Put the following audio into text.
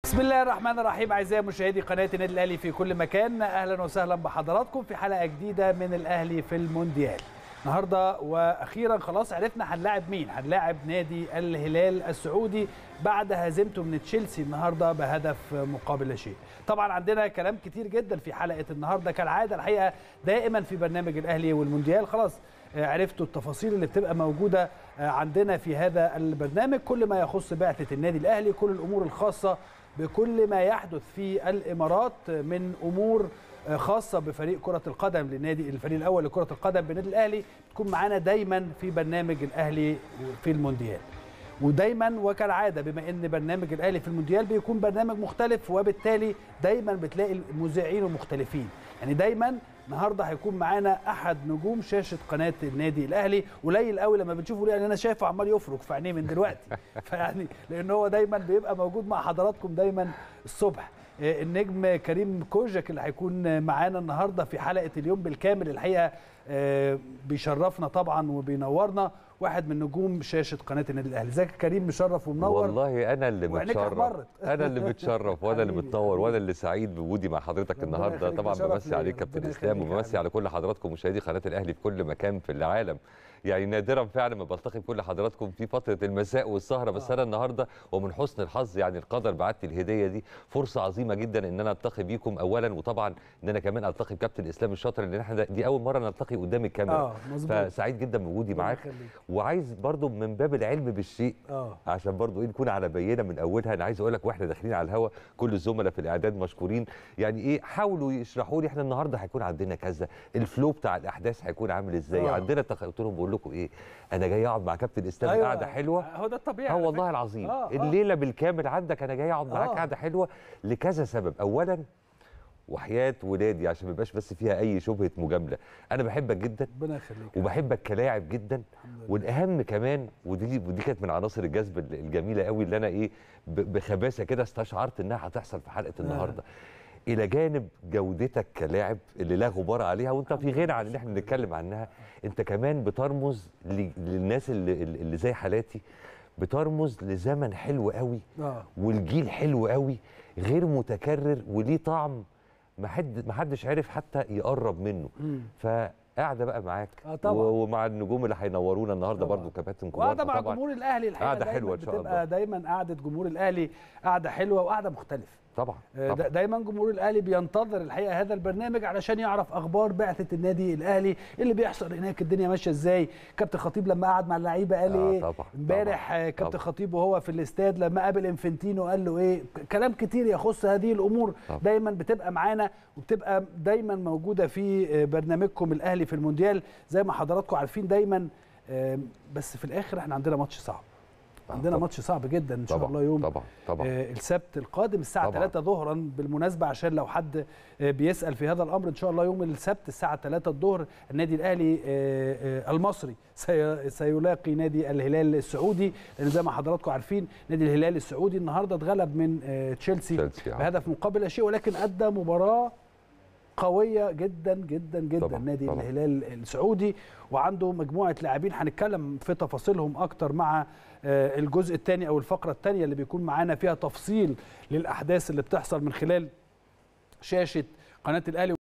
بسم الله الرحمن الرحيم اعزائي مشاهدي قناه النادي الاهلي في كل مكان اهلا وسهلا بحضراتكم في حلقه جديده من الاهلي في المونديال النهارده واخيرا خلاص عرفنا هنلاعب مين هنلاعب نادي الهلال السعودي بعد هزيمته من تشيلسي النهارده بهدف مقابل لا شيء طبعا عندنا كلام كتير جدا في حلقه النهارده كالعاده الحقيقه دائما في برنامج الاهلي والمونديال خلاص عرفتوا التفاصيل اللي بتبقى موجوده عندنا في هذا البرنامج كل ما يخص بعثه النادي الاهلي كل الامور الخاصه بكل ما يحدث في الامارات من امور خاصه بفريق كره القدم للنادي الفريق الاول لكره القدم بالنادي الاهلي تكون معانا دايما في برنامج الاهلي في المونديال ودايما وكالعاده بما ان برنامج الاهلي في المونديال بيكون برنامج مختلف وبالتالي دايما بتلاقي المذيعين مختلفين يعني دايما النهارده هيكون معانا احد نجوم شاشه قناه النادي الاهلي قليل قوي لما بنشوفه يعني انا شايفه عمال يفرك في عينيه من دلوقتي فيعني لان هو دايما بيبقى موجود مع حضراتكم دايما الصبح النجم كريم كوجك اللي هيكون معانا النهارده في حلقه اليوم بالكامل الحقيقه بيشرفنا طبعا وبينورنا واحد من نجوم شاشه قناه النادي الاهلي ازيك يا كريم مشرف ومنور والله انا اللي متشرف انا اللي متشرف وانا اللي متنور وانا اللي سعيد بوجودي مع حضرتك النهارده طبعا بمسي عليك كابتن اسلام وبمسي على كل حضراتكم مشاهدي قناه الاهلي في كل مكان في العالم يعني نادرا فعلا ما بلتقي بكل حضراتكم في فتره المساء والسهره بس انا النهارده ومن حسن الحظ يعني القدر بعت لي الهديه دي فرصه عظيمه جدا ان انا التقي بيكم اولا وطبعا ان انا كمان التقي بكابتن اسلام الشاطر لان احنا دي اول مره نلتقي قدام الكاميرا آه فسعيد جدا بوجودي معاك وعايز برضو من باب العلم بالشيء آه. عشان برضو ايه نكون على بينه من اولها انا عايز اقول لك واحنا داخلين على الهوا كل الزملاء في الاعداد مشكورين يعني ايه حاولوا يشرحوا لي احنا النهارده هيكون عندنا كذا الفلو بتاع الاحداث هيكون عامل ازاي آه. عندنا تخ... قلت لهم بقول لكم ايه انا جاي اقعد مع كابتن اسلام أيوة. قعده حلوه هو ده الطبيعي اه والله العظيم آه. الليله بالكامل عندك انا جاي اقعد معاك آه. قعده حلوه لكذا سبب اولا وحياه ولادي عشان ما يبقاش بس فيها اي شبهه مجامله انا بحبك جدا ربنا يخليك وبحبك كلاعب جدا والاهم كمان ودي ودي كانت من عناصر الجذب الجميله قوي اللي انا ايه ب- بخباثه كده استشعرت انها هتحصل في حلقه النهارده الى جانب جودتك كلاعب اللي لا غبار عليها وانت في غنى عن ان احنا نتكلم عنها انت كمان بترمز ل- للناس اللي, اللي زي حالاتي بترمز لزمن حلو قوي آه. والجيل حلو قوي غير متكرر وليه طعم ما حد ما حدش عرف حتى يقرب منه فقاعده بقى معاك آه طبعا. و- ومع النجوم اللي هينورونا النهارده طبعا. برضو كباتن كبار وقاعده مع فطبعاً جمهور الاهلي الحقيقه قعدة دايماً حلوة إن شاء بتبقى الله. دايما قعده جمهور الاهلي قعده حلوه وقعده مختلفه طبعا, آه، طبعا. دا- دايما جمهور الاهلي بينتظر الحقيقه هذا البرنامج علشان يعرف اخبار بعثه النادي الاهلي اللي بيحصل هناك الدنيا ماشيه ازاي كابتن خطيب لما قعد مع اللعيبه قال آه، ايه طبعاً، امبارح طبعاً، آه، كابتن طبعاً. خطيب وهو في الاستاد لما قابل انفنتينو قال له ايه ك- كلام كتير يخص هذه الامور طبعاً. دايما بتبقى معانا وبتبقى دايما موجوده في آه، برنامجكم الاهلي في المونديال زي ما حضراتكم عارفين دايما آه، بس في الاخر احنا عندنا ماتش صعب آه، عندنا طبعاً. ماتش صعب جدا ان شاء طبعا الله يوم طبعا طبعا آه، السبت القادم الساعة طبعاً. 3 ظهرا بالمناسبة عشان لو حد آه، بيسأل في هذا الأمر إن شاء الله يوم السبت الساعة 3 الظهر النادي الأهلي آه، آه، المصري سي- سيلاقي نادي الهلال السعودي لأن زي ما حضراتكم عارفين نادي الهلال السعودي النهاردة اتغلب من آه، تشيلسي تشيلسي، آه. بهدف مقابل لا شيء ولكن أدى مباراة قوية جدا جدا جدا طبعاً، نادي طبعاً. الهلال السعودي وعنده مجموعة لاعبين هنتكلم في تفاصيلهم أكتر مع آه، الجزء الثاني أو الفقرة الثانية اللي بيكون معانا فيها تفصيل للأحداث اللي بتحصل من خلال شاشة قناة الأهلي